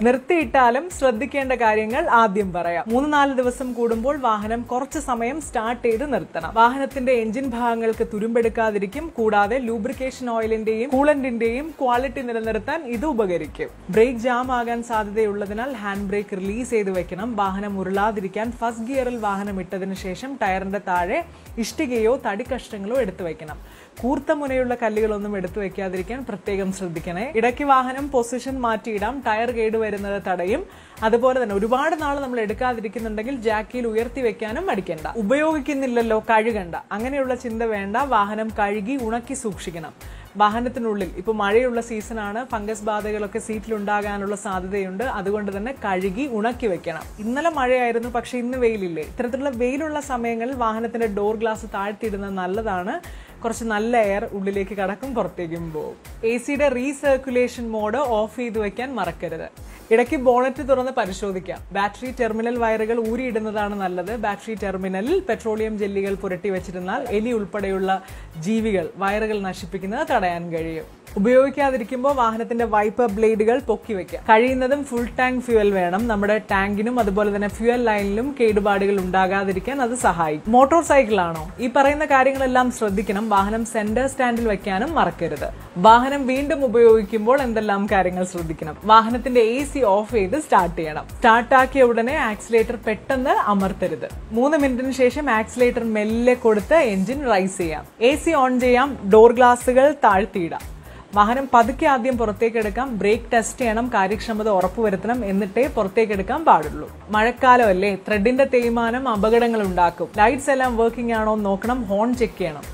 നിർത്തിയിട്ടാലും ശ്രദ്ധിക്കേണ്ട കാര്യങ്ങൾ ആദ്യം പറയാം മൂന്ന് നാല് ദിവസം കൂടുമ്പോൾ വാഹനം കുറച്ച് സമയം സ്റ്റാർട്ട് ചെയ്ത് നിർത്തണം വാഹനത്തിന്റെ എഞ്ചിൻ ഭാഗങ്ങൾക്ക് തുരുമ്പെടുക്കാതിരിക്കും കൂടാതെ ലൂബ്രിക്കേഷൻ ഓയിലിന്റെയും കൂളന്റിന്റെയും ക്വാളിറ്റി നിലനിർത്താൻ ഇത് ഉപകരിക്കും ബ്രേക്ക് ജാം ആകാൻ സാധ്യതയുള്ളതിനാൽ ഹാൻഡ് ബ്രേക്ക് റിലീസ് ചെയ്ത് വെക്കണം വാഹനം ഉരുളാതിരിക്കാൻ ഫസ്റ്റ് ഗിയറിൽ വാഹനം ഇട്ടതിന് ശേഷം ടയറിന്റെ താഴെ ഇഷ്ടികയോ തടി കഷ്ണങ്ങളോ എടുത്തു വെക്കണം കൂർത്ത മുനയുള്ള കല്ലുകളൊന്നും എടുത്തു വെക്കാതിരിക്കാൻ പ്രത്യേകം ശ്രദ്ധിക്കണേ ഇടയ്ക്ക് വാഹനം പൊസിഷൻ മാറ്റിയിടാം ടയർ കേട് വരുന്നത് തടയും അതുപോലെ തന്നെ ഒരുപാട് നാൾ നമ്മൾ എടുക്കാതിരിക്കുന്നുണ്ടെങ്കിൽ ജാക്കിയിൽ ഉയർത്തി വെക്കാനും മടിക്കണ്ട ഉപയോഗിക്കുന്നില്ലല്ലോ കഴുകണ്ട അങ്ങനെയുള്ള ചിന്ത വേണ്ട വാഹനം കഴുകി ഉണക്കി സൂക്ഷിക്കണം വാഹനത്തിനുള്ളിൽ ഇപ്പൊ മഴയുള്ള സീസണാണ് ഫംഗസ് ബാധകളൊക്കെ സീറ്റിൽ ഉണ്ടാകാനുള്ള സാധ്യതയുണ്ട് അതുകൊണ്ട് തന്നെ കഴുകി ഉണക്കി വെക്കണം ഇന്നലെ മഴയായിരുന്നു പക്ഷെ ഇന്ന് വെയിലില്ലേ ഇത്തരത്തിലുള്ള വെയിലുള്ള സമയങ്ങളിൽ വാഹനത്തിന്റെ ഡോർ ഗ്ലാസ് താഴ്ത്തിയിടുന്നത് നല്ലതാണ് കുറച്ച് നല്ല എയർ ഉള്ളിലേക്ക് കടക്കും പുറത്തേക്കും പോകും എ സിയുടെ റീസർക്കുലേഷൻ മോഡ് ഓഫ് ചെയ്ത് വെക്കാൻ മറക്കരുത് ഇടയ്ക്ക് ബോണറ്റ് തുറന്ന് പരിശോധിക്കാം ബാറ്ററി ടെർമിനൽ വയറുകൾ ഊരിയിടുന്നതാണ് നല്ലത് ബാറ്ററി ടെർമിനലിൽ പെട്രോളിയം ജെല്ലികൾ പുരട്ടി വെച്ചിരുന്നാൽ എലി ഉൾപ്പെടെയുള്ള ജീവികൾ വയറുകൾ നശിപ്പിക്കുന്നത് തടയാൻ കഴിയും ഉപയോഗിക്കാതിരിക്കുമ്പോൾ വാഹനത്തിന്റെ വൈപ്പർ ബ്ലേഡുകൾ പൊക്കി വെക്കാം കഴിയുന്നതും ഫുൾ ടാങ്ക് ഫ്യൂവൽ വേണം നമ്മുടെ ടാങ്കിനും അതുപോലെ തന്നെ ഫ്യൂവൽ ലൈനിലും കേടുപാടുകൾ ഉണ്ടാകാതിരിക്കാൻ അത് സഹായിക്കും മോട്ടോർ സൈക്കിൾ ആണോ ഈ പറയുന്ന കാര്യങ്ങളെല്ലാം ശ്രദ്ധിക്കണം വാഹനം സെന്റർ സ്റ്റാൻഡിൽ വെക്കാനും മറക്കരുത് വാഹനം വീണ്ടും ഉപയോഗിക്കുമ്പോൾ എന്തെല്ലാം കാര്യങ്ങൾ ശ്രദ്ധിക്കണം വാഹനത്തിന്റെ എ സി ഓഫ് ചെയ്ത് സ്റ്റാർട്ട് ചെയ്യണം സ്റ്റാർട്ട് ആക്കിയ ഉടനെ ആക്സിലേറ്റർ പെട്ടെന്ന് അമർത്തരുത് മൂന്ന് മിനിറ്റിന് ശേഷം ആക്സിലേറ്റർ മെല്ലെ കൊടുത്ത് എഞ്ചിൻ റൈസ് ചെയ്യാം എ സി ഓൺ ചെയ്യാം ഡോർ ഗ്ലാസുകൾ താഴ്ത്തിയിടാം വാഹനം പതുക്കെ ആദ്യം പുറത്തേക്ക് എടുക്കാം ബ്രേക്ക് ടെസ്റ്റ് ചെയ്യണം കാര്യക്ഷമത ഉറപ്പുവരുത്തണം എന്നിട്ടേ പുറത്തേക്ക് എടുക്കാൻ പാടുള്ളൂ മഴക്കാലം അല്ലേ ത്രെഡിന്റെ തേയ്മാനം അപകടങ്ങൾ ഉണ്ടാക്കും ലൈറ്റ്സ് എല്ലാം വർക്കിംഗ് ആണോ എന്ന് നോക്കണം ഹോൺ ചെക്ക് ചെയ്യണം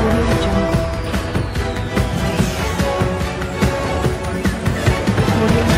Audio Jungle.